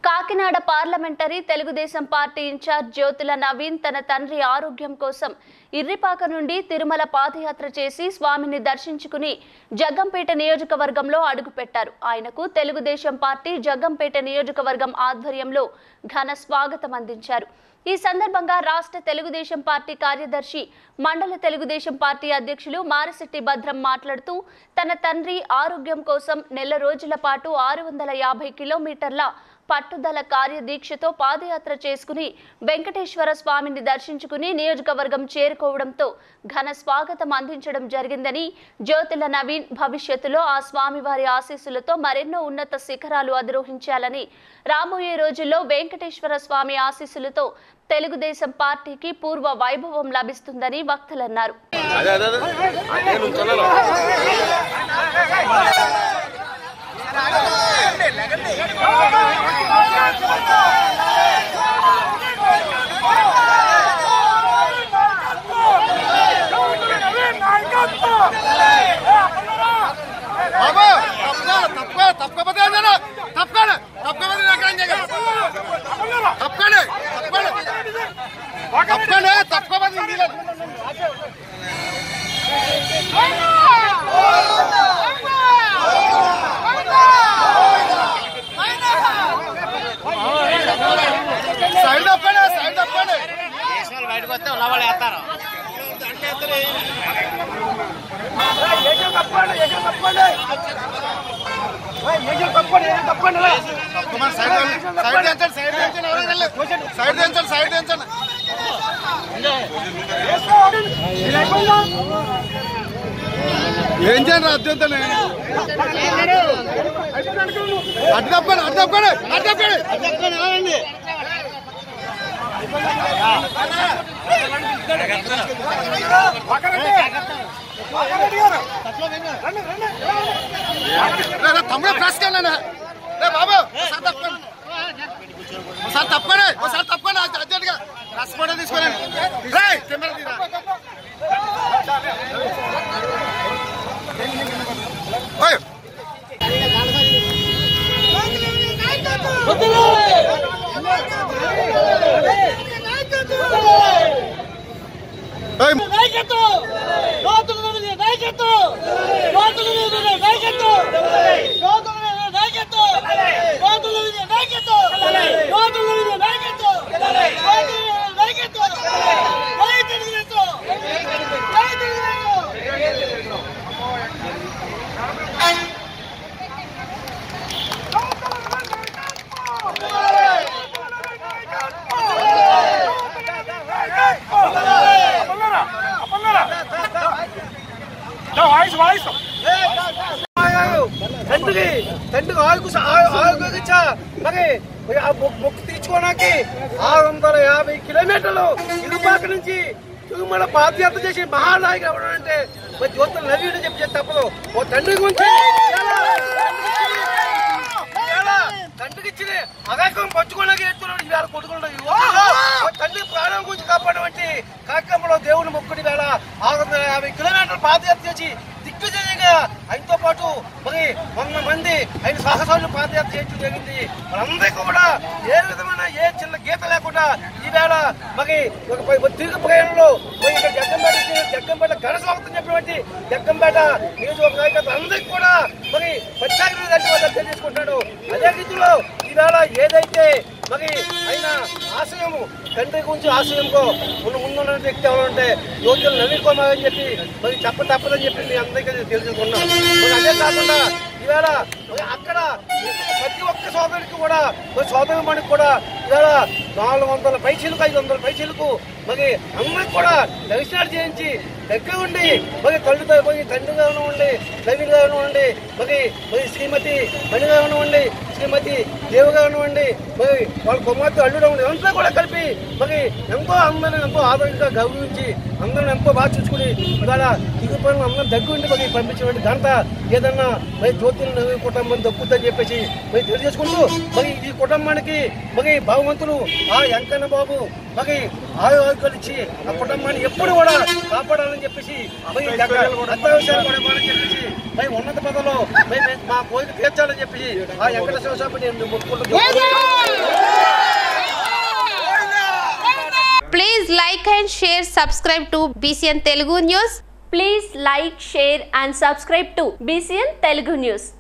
Kakinada parliamentary Telugu Desam party in-charge Jyothula Naveen తన తండ్రి ఆరోగ్యం కోసం ఇర్రిపాక నుండి తిరుమల పాదయాత్ర చేసి స్వామిని దర్శించుకుని జగ్గంపేట నియోజకవర్గంలో అడుగుపెట్టారు ఆయనకు తెలుగుదేశం పార్టీ జగ్గంపేట నియోజకవర్గం ఆధ్వర్యంలో ఘన స్వాగతం అందించారు ఈ సందర్భంగా రాష్ట్ర తెలుగుదేశం పార్టీ కార్యదర్శి మండల తెలుగుదేశం పార్టీ అధ్యక్షులు మారిశెట్టి భద్రం మాట్లాడుతూ తన తండ్రి ఆరోగ్యం కోసం నెల రోజుల పాటు ఆరు వందల యాభై కిలోమీటర్ల పట్టుదల కార్యదీక్షతో పాదయాత్ర చేసుకుని వెంకటేశ్వర స్వామిని దర్శించుకుని నియోజకవర్గం చేరుకోవడంతో ఘన స్వాగతం అందించడం జరిగిందని జ్యోతుల నవీన్ భవిష్యత్తులో ఆ స్వామివారి ఆశీస్సులతో మరెన్నో ఉన్నత శిఖరాలు అధిరోహించాలని రాబోయే రోజుల్లో వెంకటేశ్వర స్వామి ఆశీస్సులతో తెలుగుదేశం పార్టీకి పూర్వ వైభవం లభిస్తుందని వక్తలన్నారు అదే అదే అదే నేను ఉంచున్నాను బాబు తప్ప తప్పకపోతే ఏదైనా తప్పకండి తప్పకపోతే ఎక్కడ తప్పకండి తప్పకండి తప్పకండి తప్పకపోతే ఇంటికి సైడ్ తప్పండి సైడ్ తప్పండి బయటకు వస్తే ఉన్న వాళ్ళు వేస్తారు కుమార్ సైడ్ సైడ్ దించండి సైడ్ దించండి ఎవరైనా వెళ్ళి. సైడ్ దించండి సైడ్ దించండి ఏం చేయండి అర్థం అడ్డు తప్పండి అడ్డు తప్పండి అడ్డు తప్పండి రే, రే, తమ్ముడు ప్రెస్ కెళ్ళండి రే బాబు ఒకసారి తప్పండి ఒకసారి తప్పండి ఒకసారి తప్పండి అర్జె- అర్జెంట్గా ప్రెస్ ఫోటో తీసుకోండి రే కెమెరా తీరా ఓయ్ ఓయ్ నాయకత్వం నూతన నిధుల నాయకత్వం నూతన నిధుల నాయకత్వం నూతన నిధుల నాయకత్వం నూతన నిధుల నాయకత్వం నూతన నిధుల నాయకత్వం నూతన నిధుల నాయకత్వం జై తెలుగుదేశం జై తెలుగుదేశం తండ్రికి తండ్రికి ఆయుకు ఆయుగ మరి ఆ మొక్కు మొక్కు తీర్చుకోవడానికి ఆరు వందల యాభై కిలోమీటర్లు ఇరుపాక నుంచి తిరుమల పాదయాత్ర చేసి మహానాయకుడు ఎవరు అంటే మరి జ్యోతులు నవీడు చెప్పి చెప్పి తప్పదు ఓ తండ్రి గురించి తండ్రికి ఇచ్చిన అగాకం పంచుకోవడానికి ఎత్తున్నాడు ఈవేళ కొట్టుకున్నాడు తండ్రి ప్రాణం గురించి కాపాడమంటే కార్యక్రమంలో దేవుని మొక్కుడి వేళ ఆరు వందల యాభై కిలోమీటర్లు పాదయాత్ర చేసి దిగ్విజయంగా ఆయనతో పాటు మరి వంద మంది ఆయన సాహసాలు పాదయాత్ర చేయడం జరిగింది మనందరికీ కూడా ఏ విధమైన ఏ చిన్న గీత లేకుండా ఈవేళ మరి ఒక ప- తిరుగు ప్రయాణంలో మరి ఇక్కడ జగ్గంపేట వచ్చి జగ్గంపేట ఘన స్వాగతం చెప్పినటువంటి జగ్గంపేట నియోజకవర్గ నాయకత్వం అందరికీ కూడా మరి ప్రత్యేకమైన ధన్యవాదాలు తెలియజేసుకుంటాడు అదే రీతిలో ఈవేళ ఏదైతే మరి ఆయన ఆశయము తండ్రి గురించి ఆశయంకో ఉన్న ముందున్న వ్యక్తి ఎవరంటే యోగ్యులు నవీన్ కుమార్ అని చెప్పి మరి చెప్ప తప్పదని చెప్పి మీ అందరికీ తెలుసుకున్నాం మరి అదే కాకుండా ఈవేళ మరి అక్కడ ప్రతి ఒక్క సోదరుడికి కూడా మరి సోదరు మనకి కూడా ఈవేళ నాలుగు వందల పైసలకు ఐదు వందల పైసలకు మరి అందరికి కూడా దర్శనాలు చేయించి దగ్గర ఉండి మరి తల్లితో మరి తండ్రిగా ఉండి నవీన్గా ఉండి మరి మరి శ్రీమతి మణిగా ఉండి శ్రీమతి దేవగా ఉండి మరి వాళ్ళ కుమార్తె అల్లుడు ఉండి అంతా కూడా కలిపి మరి ఎంతో అందరిని ఎంతో ఆదరంగా గౌరవించి అందరిని ఎంతో బాగా చూసుకుని ఇవాళ దిగు పనులు అందరం దగ్గర ఉండి మరి పంపించినటువంటి ఘనత ఏదన్నా మరి జ్యోతులు నవీన్ కుటుంబం దక్కుద్దని చెప్పేసి మరి తెలియజేసుకుంటూ మరి ఈ కుటుంబానికి మరి భగవంతుడు ఆ వెంకన్న బాబు మరి ఆయు ఆరోగ్యాలు ఇచ్చి ఆ కుటుంబాన్ని ఎప్పుడు కూడా కాపాడాలని చెప్పేసి మరి అత్యావసరాలు కూడా ఇవ్వాలని చెప్పేసి మరి ఉన్నత పదవిలో మరి మేము మా కోరిక తీర్చాలని చెప్పేసి ఆ వెంకటేశ్వర స్వామిని నేను మొక్కుకుంటూ like and share subscribe to BCN Telugu News. Please like share and subscribe to BCN Telugu news